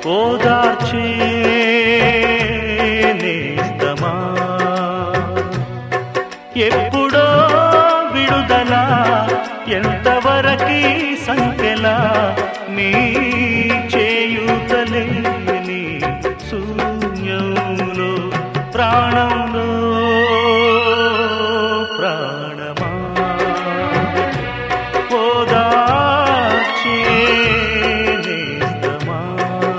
ఓదార్చే నేస్తమా ఎప్పుడో విడుదల ఎంతవరకి సంఖ్యలా నీ చేయుతలేని శూన్యంలో ప్రాణంలో ప్రాణమా ఓదార్చే నేస్తమా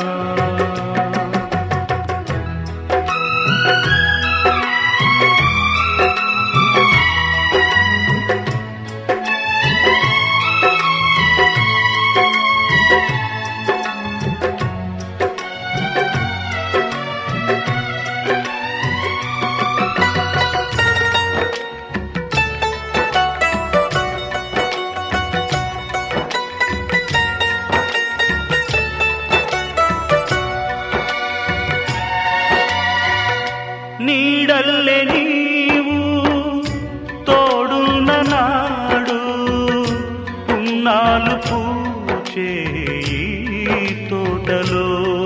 నీడల్లే నీవు తోడున్న నాడు పున్నాలు పూచే ఈ తోటలో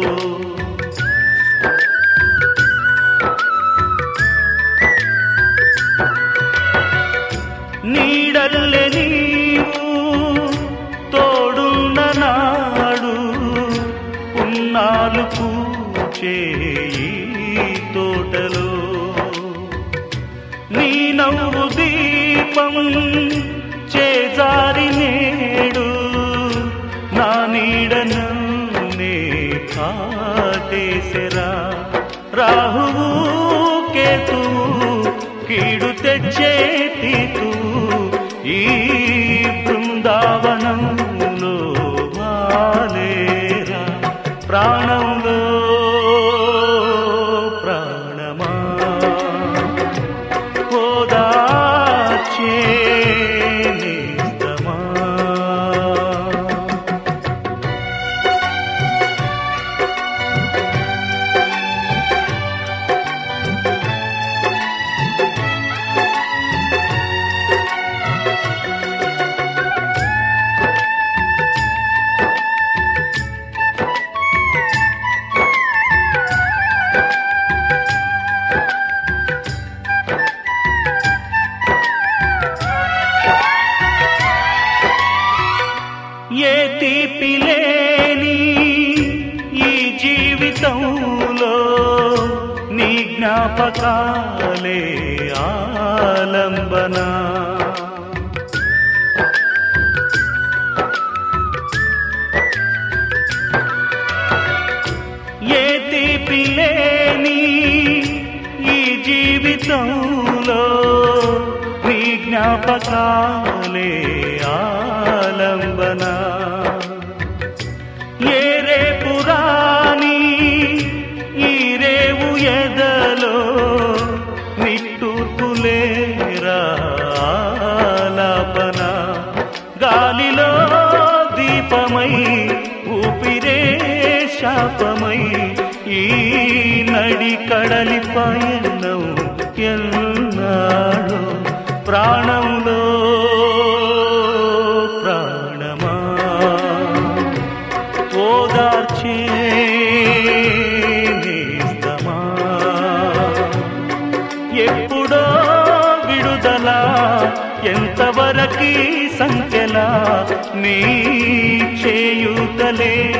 నీడల్లే నీవు తోడున్న నాడు పున్నాలు పూచే ఈ తోటలో నీ నవ్వు దీపం చేజారి నేడు నా నీడను నే కాటేసెరా రాహువు కేతువు కీడు తెచ్చే తీతు ఈ బృందావనంలో వాలేరా ప్రాణంలో ప్రాణమా ఓదార్చే నేస్తమా ఏ తీపి లేని ఈ జీవితంలో నీ జ్ఞాపకాలే ఆలంబన ఏ తీపి లేని ఈ జీవితంలో నీ జ్ఞాపకాలే ఆలంబన ఏ రేపు రాని ఈ రేవు ఎదలో నిట్టూర్పులేరా ఆలాపన గాలిలో దీపమై ఊపిరే శాపమై ఈ నడి కడలి పయనం ఎన్నాడో ప్రాణంలో ప్రాణమా ఓదార్చే నేస్తమా ఎప్పుడో విడుదల ఎంతవరకి సంఖ్యలా నీ చేయుతలే